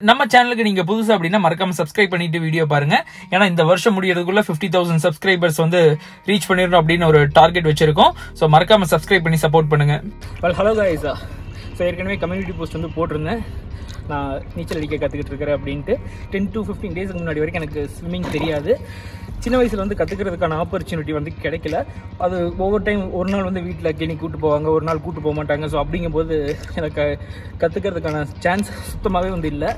நம்ம சேனலுக்கு நீங்க புதுசு அப்படின்னா மறக்காம சப்ஸ்கிரைப் பண்ணிட்டு வீடியோ பாருங்க ஏன்னா இந்த வருஷம் முடியறதுக்குள்ள ஃபிஃப்டி தௌசண்ட் சப்ஸ்கிரைபர்ஸ் வந்து ரீச் பண்ணிடணும் அப்படின்னு ஒரு டார்கெட் வச்சிருக்கோம் ஸோ மறக்காம சப்ஸ்கிரைப் பண்ணி சப்போர்ட் பண்ணுங்க வெல் ஹலோ காய்ஸா ஸோ ஏற்கனவே கம்யூனிட்டி போஸ்ட் வந்து போட்டிருந்தேன் நான் நீச்சல் அடிக்க கற்றுக்கிட்டு இருக்கிறேன் அப்படின்ட்டு டென் டு ஃபிஃப்டீன் டேஸ்க்கு முன்னாடி வரைக்கும் எனக்கு ஸ்விம்மிங் தெரியாது சின்ன வயசில் வந்து கற்றுக்கிறதுக்கான ஆப்பர்ச்சுனிட்டி வந்து கிடைக்கல அது ஒவ்வொரு டைம் ஒரு நாள் வந்து வீட்டில் கிளி கூட்டு போவாங்க ஒரு நாள் கூட்டு போக மாட்டாங்க ஸோ அப்படிங்கும்போது எனக்கு கற்றுக்கிறதுக்கான சான்ஸ் சுத்தமாகவே வந்து இல்லை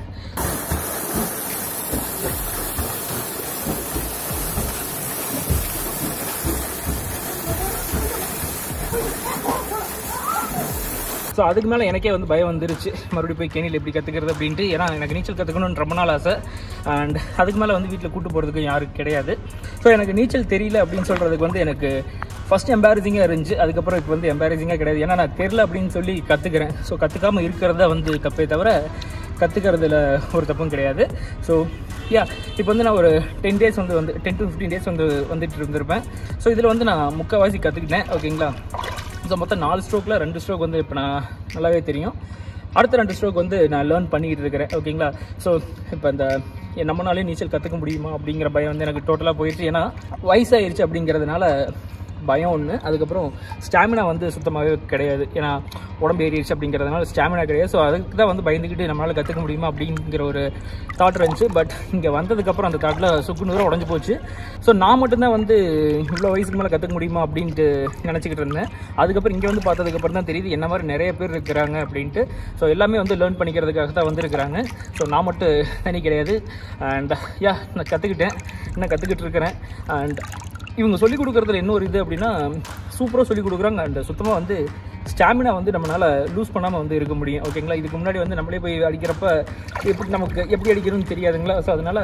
ஸோ அதுக்கு மேலே எனக்கே வந்து பயம் வந்துருச்சு மறுபடியும் போய் கேணியில் எப்படி கற்றுக்கிறது அப்படின்ட்டு ஏன்னா எனக்கு நீச்சல் கற்றுக்கணும்னு ரொம்ப நாள் ஆசை அண்ட் அதுக்கு மேலே வந்து வீட்டில் கூட்டு போகிறதுக்கு யாரும் கிடையாது ஸோ எனக்கு நீச்சல் தெரியல அப்படின்னு சொல்கிறதுக்கு வந்து எனக்கு ஃபஸ்ட் எம்பாரசிங்காக இருந்துச்சு அதுக்கப்புறம் இப்போ வந்து எம்பாரசிங்காக கிடையாது ஏன்னா நான் தெரில அப்படின்னு சொல்லி கற்றுக்கிறேன் ஸோ கற்றுக்காமல் இருக்கிறதா வந்து தப்பே தவிர கற்றுக்கிறதுல ஒரு தப்பும் கிடையாது ஸோ யா இப்போ வந்து நான் ஒரு டென் டேஸ் வந்து வந்து டென் டு ஃபிஃப்டீன் டேஸ் வந்து வந்துட்டு இருந்திருப்பேன் ஸோ இதில் வந்து நான் முக்கால்வாசி கற்றுக்கிட்டேன் ஓகேங்களா ஸோ மொத்தம் நாலு ஸ்ட்ரோக்கில் ரெண்டு ஸ்ட்ரோக் வந்து இப்போ நான் நல்லாவே தெரியும் அடுத்த ரெண்டு ஸ்ட்ரோக் வந்து நான் லேர்ன் பண்ணிக்கிட்டு இருக்கிறேன் ஓகேங்களா ஸோ இப்போ இந்த நம்மளாலே நீச்சல் கற்றுக்க முடியுமா அப்படிங்கிற பயம் வந்து எனக்கு டோட்டலாக போயிடுச்சு ஏன்னா வயசாயிருச்சு அப்படிங்கிறதுனால பயம் ஒன்று அதுக்கப்புறம் ஸ்டாமினா வந்து சுத்தமாகவே கிடையாது ஏன்னா உடம்பு ஏறிடுச்சு அப்படிங்கிறதுனால ஸ்டாமினா கிடையாது ஸோ அதுக்கு தான் வந்து பயந்துக்கிட்டு நம்மளால் கற்றுக்க முடியுமா அப்படிங்கிற ஒரு தாட் இருந்துச்சு பட் இங்கே வந்ததுக்கப்புறம் அந்த தாட்டில் சுக்கு நூறாக உடஞ்சி போச்சு ஸோ நான் மட்டும்தான் வந்து இவ்வளோ வயசுக்கு மேலே கற்றுக்க முடியுமா அப்படின்ட்டு நினச்சிக்கிட்டு இருந்தேன் அதுக்கப்புறம் இங்கே வந்து பார்த்ததுக்கப்புறம் தான் தெரியுது என்ன மாதிரி நிறைய பேர் இருக்கிறாங்க அப்படின்ட்டு ஸோ எல்லாமே வந்து லேர்ன் பண்ணிக்கிறதுக்காக தான் வந்திருக்கிறாங்க ஸோ நான் மட்டும் தனி கிடையாது அண்ட் யா நான் கற்றுக்கிட்டேன் இன்னும் கற்றுக்கிட்டு இருக்கிறேன் அண்ட் இவங்க சொல்லிக் கொடுக்குறதுல என்ன ஒரு இது அப்படின்னா சூப்பராக சொல்லிக் கொடுக்குறாங்க அண்ட் சுத்தமாக வந்து ஸ்டாமினா வந்து நம்மளால் லூஸ் பண்ணாமல் வந்து இருக்க முடியும் ஓகேங்களா இதுக்கு முன்னாடி வந்து நம்மளே போய் அடிக்கிறப்ப எப்படி நமக்கு எப்படி அடிக்கணும்னு தெரியாதுங்களா ஸோ அதனால்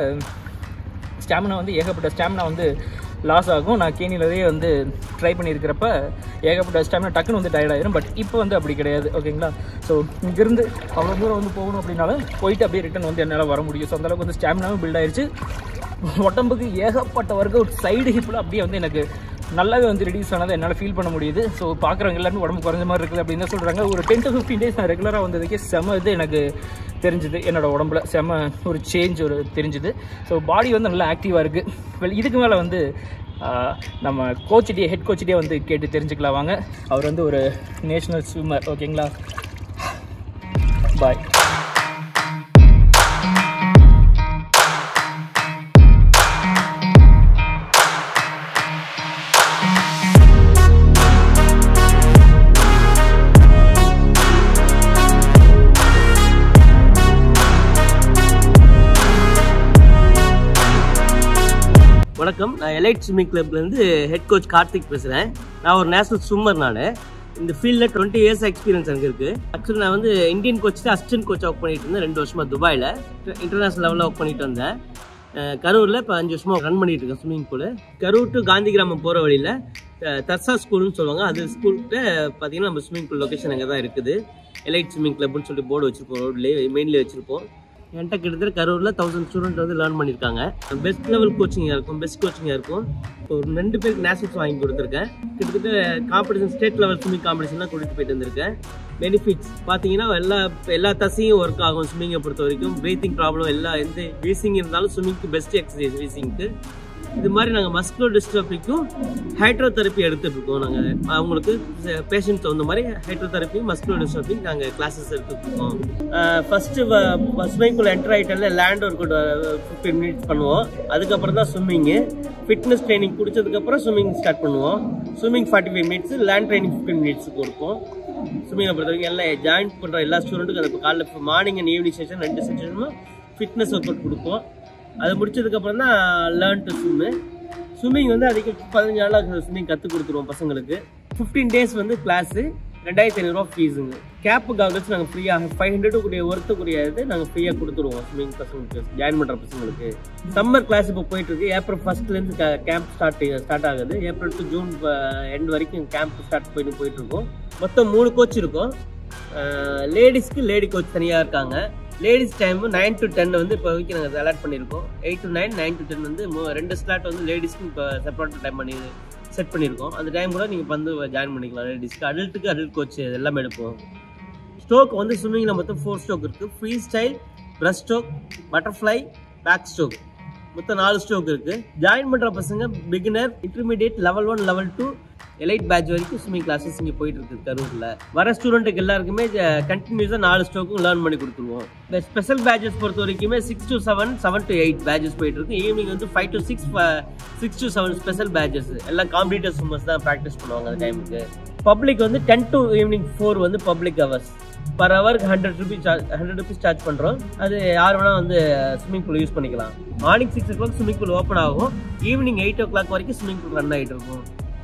ஸ்டாமினா வந்து ஏகப்பட்ட ஸ்டாமினா வந்து லாஸ் ஆகும் நான் கேணிலவே வந்து ட்ரை பண்ணியிருக்கிறப்ப ஏகப்பட்ட ஸ்டாமினா டக்குன்னு வந்து டயர்ட் ஆயிரும் பட் இப்போ வந்து அப்படி கிடையாது ஓகேங்களா ஸோ இங்கேருந்து அவ்வளோ தூரம் வந்து போகணும் அப்படின்னாலும் போயிட்டு அப்படியே ரிட்டன் வந்து என்னால் வர முடியும் ஸோ அந்தளவுக்கு வந்து ஸ்டாமினாவும் பில்ட் ஆயிடுச்சு உடம்புக்கு ஏகப்பட்ட ஒர்க் அவுட் சைடு ஹிப்பில் அப்படியே வந்து எனக்கு நல்லாவே வந்து ரெடியூஸ் ஆனதை என்னால் ஃபீல் பண்ண முடியுது ஸோ பார்க்குறவங்க எல்லாருமே உடம்பு குறைஞ்ச மாதிரி இருக்குது அப்படின்னு தான் சொல்கிறாங்க ஒரு டென் டு ஃபிஃப்டீன் டேஸ் நான் ரெகுலராக வந்ததுக்கே செம இது எனக்கு தெரிஞ்சுது என்னோட உடம்புல செம ஒரு சேஞ்ச் ஒரு தெரிஞ்சுது ஸோ பாடி வந்து நல்லா ஆக்டிவாக இருக்குது வெல் இதுக்கு மேலே வந்து ஆஹ், நம்ம கோச்சிட்டே ஹெட் கோச்சிட்டே வந்து கேட்டு தெரிஞ்சுக்கலாம் வாங்க அவர் வந்து ஒரு நேஷ்னல் ஸ்விம்மர் ஓகேங்களா பாய் வணக்கம் நான் எலைட் ஸ்விம்மிங் கிளப்லேருந்து ஹெட் கோச் கார்த்திக் பேசுகிறேன் நான் ஒரு நேஷனல் ஸ்விம்மர் நான் இந்த ஃபீல்டில் டுவெண்ட்டி இயர்ஸ் எக்ஸ்பீரியன்ஸ் எனக்கு இருக்குது ஆக்சுவலி நான் வந்து Indian coach assistant coach work பண்ணிட்டு இருந்தேன் ரெண்டு வருஷமாக துபாயில் இன்டர்நேஷனல் லெவலில் ஒர்க் பண்ணிட்டு வந்தேன் அஹ் கரூரில் இப்போ அஞ்சு வருஷமாக ரன் பண்ணிட்டு இருக்கேன் swimming pool Karur to Gandhi Gramam போகிற வழியில் தர்சா ஸ்கூல்னு சொல்லுவாங்க அது ஸ்கூல்கிட்ட பார்த்தீங்கன்னா நம்ம ஸ்விம்மிங் பூல் லொக்கேஷன் அங்கே தான் இருக்குது எலைட் ஸ்விம்மிங் கிளப்னு சொல்லிட்டு போர்டு வச்சிருப்போம் ரோட்லேயே மெயின்லேயே வச்சிருப்போம் என்கிட்ட கிட்டத்தட்ட கரூரில் தௌசண்ட் ஸ்டூடெண்ட் வந்து லேர்ன் பண்ணியிருக்காங்க பெஸ்ட் லெவல் கோச்சிங்காக இருக்கும் பெஸ்ட் கோச்சிங்காக இருக்கும் இப்போ ஒரு ரெண்டு பேருக்கு நேஷனல்ஸ் வாங்கி கொடுத்துருக்கேன் கிட்டத்தட்ட காம்படிஷன் ஸ்டேட் லெவல் ஸ்விம்மிங் காம்படிஷன்லாம் கூட்டிகிட்டு போயிட்டு வந்திருக்கேன் பெனிஃபிட்ஸ் பார்த்தீங்கன்னா எல்லா எல்லா தசையும் ஒர்க் ஆகும் ஸ்விம்மிங்கை பொறுத்த வரைக்கும் ப்ரீத்திங் ப்ராப்ளம் எல்லா எந்த வீசிங் இருந்தாலும் ஸ்விம்மிங்க்கு பெஸ்ட் எக்ஸசைஸ் வீசிங்க்கு இது மாதிரி நாங்கள் மஸ்குலோ டிஸ்ட்ரபிக்கும் ஹைட்ரோதெரப்பி எடுத்துட்டு இருக்கோம் நாங்கள் அவங்களுக்கு பேஷண்ட் தகுந்த மாதிரி ஹைட்ரோதெரப்பி மஸ்குலோ டிஸ்ட்ரபி நாங்கள் கிளாஸஸ் எடுத்துட்டு இருக்கோம் ஃபர்ஸ்ட் ஸ்விம்மிங்குள்ள என்டர் ஆகிட்டால லேண்ட் ஒர்க் ஃபிஃப்டீன் மினிட்ஸ் பண்ணுவோம் அதுக்கப்புறம் தான் ஸ்விம்மிங்கு ஃபிட்னஸ் ட்ரைனிங் குடிச்சதுக்கப்புறம் ஸ்விம்மிங் ஸ்டார்ட் பண்ணுவோம் swimming forty five minutes land training fifteen minutes கொடுப்போம் ஸ்விம்மிங்கை பொறுத்த வரைக்கும் எல்லாம் ஜாயின் பண்ணுற எல்லா ஸ்டூடெண்ட்டுக்கும் அது இப்போ காலைல மார்னிங் அண்ட் ஈவினிங் செஷன் ரெண்டு செஷனும் ஃபிட்னஸ் ஒர்க் அவுட் கொடுப்போம் அது முடிச்சதுக்கப்புறம் தான் லேர்ன் டு ஸ்விம்மு ஸ்விம்மிங் வந்து அதுக்கு பதினஞ்சு நாளாக ஸ்விம்மிங் கற்றுக் கொடுத்துருவோம் பசங்களுக்கு ஃபிஃப்டீன் டேஸ் வந்து கிளாஸு ரெண்டாயிரத்தி ஐநூறுரூவா ஃபீஸுங்க கேப்பு காகல்ஸ் நாங்கள் ஃப்ரீயாக ஃபைவ் ஹண்ட்ரடுக்குரிய ஒர்த்துக்குரிய இது நாங்கள் ஃப்ரீயாக கொடுத்துருவோம் ஸ்விம்மிங் பசங்களுக்கு ஜாயின் பண்ணுற பசங்களுக்கு சம்மர் கிளாஸ் இப்போ போயிட்டு இருக்கு ஏப்ரல் ஃபர்ஸ்ட்லேருந்து கேம்ப் ஸ்டார்ட் ஸ்டார்ட் ஆகுது ஏப்ரல் டு ஜூன் எண்ட் வரைக்கும் கேம்ப் ஸ்டார்ட் போயிட்டு போயிட்டு இருக்கோம் மொத்தம் மூணு கோச் இருக்கும் லேடிஸ்க்கு லேடி கோச் தனியாக இருக்காங்க ladies time nine to ten வந்து இப்போ வரைக்கும் நாங்கள் அலாட் பண்ணியிருக்கோம் eight to nine nine to ten வந்து மூ- ரெண்டு ஸ்லாட் வந்து லேடிஸ்க்கு இப்போ செப்பரேட் டைம் பண்ணி செட் பண்ணியிருக்கோம் அந்த டைம் கூட நீங்கள் வந்து ஜாயின் பண்ணிக்கலாம் லேடிஸ்க்கு அடல்ட்டுக்கு அடல்ட் கோச் எல்லாமே எடுப்போம் ஸ்ட்ரோக் வந்து ஸ்விம்மிங்கில் மொத்தம் ஃபோர் ஸ்ட்ரோக் இருக்குது free style breast stroke butterfly back stroke மொத்தம் நாலு ஸ்ட்ரோக் இருக்கு ஜாயின் பண்ற பசங்க beginner intermediate level one level two elite batch வரைக்கும் ஸ்விம்மிங் கிளாஸஸ் இங்கே போயிட்டு இருக்கு கரூரில் வர ஸ்டூடெண்ட்டுக்கு எல்லாருக்குமே கண்டினியூஸாக நாலு ஸ்ட்ரோக்கும் லேர்ன் பண்ணி கொடுத்துருவோம் இந்த ஸ்பெஷல் பேட்சஸ் பொறுத்த வரைக்குமே six to seven seven to eight batches போயிட்டு இருக்கு ஈவினிங் வந்து five to six six to seven special batches எல்லாம் காம்படிட்டர் ஸ்விம்மர்ஸ் தான் ப்ராக்டிஸ் பண்ணுவாங்க அந்த டைமுக்கு பப்ளிக் வந்து டென் டு ஈவினிங் ஃபோர் வந்து பப்ளிக் ஹவர்ஸ் பர் ஹவருக்கு hundred rupees charge hundred rupees charge பண்ணுறோம் அது யார் வேணால் வந்து ஸ்விம்மிங் பூல் யூஸ் பண்ணிக்கலாம் morning six o'clock swimming pool open ஆகும் ஈவினிங் எயிட் ஓ கிளாக் வரைக்கும் ஸ்விம்மிங் பூல் ரன் ஆகிட்டு இருக்கும்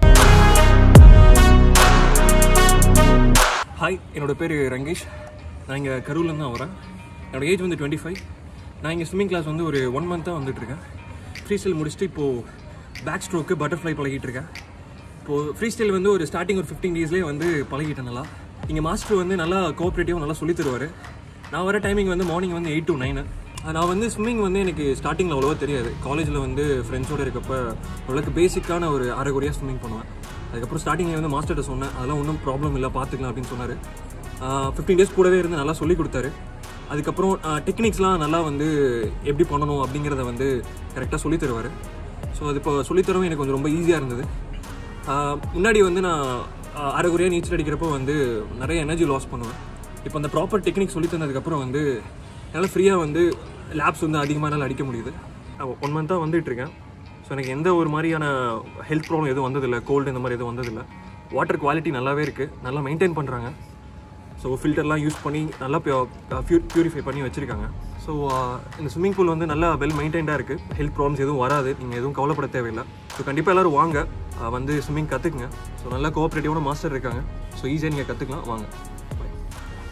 ஹாய் என்னோட பேர் ரங்கேஷ் நான் இங்கே கரூர்லேருந்து தான் வரேன் என்னோட ஏஜ் வந்து டுவெண்ட்டி ஃபைவ் நான் இங்கே ஸ்விம்மிங் கிளாஸ் வந்து ஒரு ஒன் மந்த்தாக வந்துட்டுருக்கேன் ஃப்ரீ ஸ்டைல் முடிச்சுட்டு இப்போது பேக் ஸ்ட்ரோக்கு பட்டர்ஃப்ளை பழகிட்டு இருக்கேன் இப்போது ஃப்ரீ ஸ்டைல் வந்து ஒரு ஸ்டார்டிங் ஒரு ஃபிஃப்டீன் டேஸ்லேயே வந்து பழகிட்டேன் நல்லா இங்கே மாஸ்டர் வந்து நல்லா கோஆப்ரேட்டிவாக நல்லா சொல்லித் தருவார் நான் வர டைமிங் வந்து மார்னிங் வந்து எயிட் டு நைனு நான் வந்து ஸ்விம்மிங் வந்து எனக்கு ஸ்டார்டிங்கில் அவ்வளோவா தெரியாது காலேஜில் வந்து ஃப்ரெண்ட்ஸோடு இருக்கப்போ ஓரளவுக்கு பேசிக்கான ஒரு அரைகுறையாக ஸ்விம்மிங் பண்ணுவேன் அதுக்கப்புறம் ஸ்டார்டிங்கில் வந்து மாஸ்டர்கிட்ட சொன்னேன் அதெல்லாம் ஒன்றும் ப்ராப்ளம் இல்லை பார்த்துக்கலாம் அப்படின்னு சொன்னார் ஃபிஃப்டீன் டேஸ் கூடவே இருந்து நல்லா சொல்லி கொடுத்தாரு அதுக்கப்புறம் டெக்னிக்ஸ்லாம் நல்லா வந்து எப்படி பண்ணணும் அப்படிங்கிறத வந்து கரெக்டாக சொல்லி தருவார் ஸோ அது இப்போ சொல்லித்தரவும் எனக்கு கொஞ்சம் ரொம்ப ஈஸியாக இருந்தது ஆஹ் முன்னாடி வந்து நான் ஆஹ் அரைகுறையாக நீச்சல் அடிக்கிறப்போ வந்து நிறைய எனர்ஜி லாஸ் பண்ணுவேன் இப்போ அந்த ப்ராப்பர் டெக்னிக் சொல்லி தந்ததுக்கப்புறம் வந்து என்னால் ஃப்ரீயாக வந்து லேப்ஸ் வந்து அதிகமாக என்னால் அடிக்க முடியுது ஒன் மந்த்தாக வந்துட்டு இருக்கேன் ஸோ எனக்கு எந்த ஒரு மாதிரியான ஹெல்த் ப்ராப்ளம் எதுவும் வந்ததில்லை கோல்டு இந்த மாதிரி எதுவும் வந்ததில்லை வாட்டர் குவாலிட்டி நல்லாவே இருக்குது நல்லா மெயின்டைன் பண்ணுறாங்க ஸோ ஃபில்டர்லாம் யூஸ் பண்ணி நல்லா பியூரிஃபை பண்ணி வச்சுருக்காங்க ஸோ இந்த ஸ்விம்மிங் பூல் வந்து நல்லா வெல் மெயின்டைண்டாக இருக்குது ஹெல்த் ப்ராப்ளம்ஸ் எதுவும் வராது நீங்கள் எதுவும் கவலைப்பட தேவையில்லை ஸோ கண்டிப்பாக எல்லோரும் வாங்க ஆஹ் வந்து ஸ்விம்மிங் கற்றுக்குங்க ஸோ நல்லா கோஆப்ரேட்டிவான மாஸ்டர் இருக்காங்க ஸோ ஈஸியாக நீங்கள் கற்றுக்கலாம் வாங்க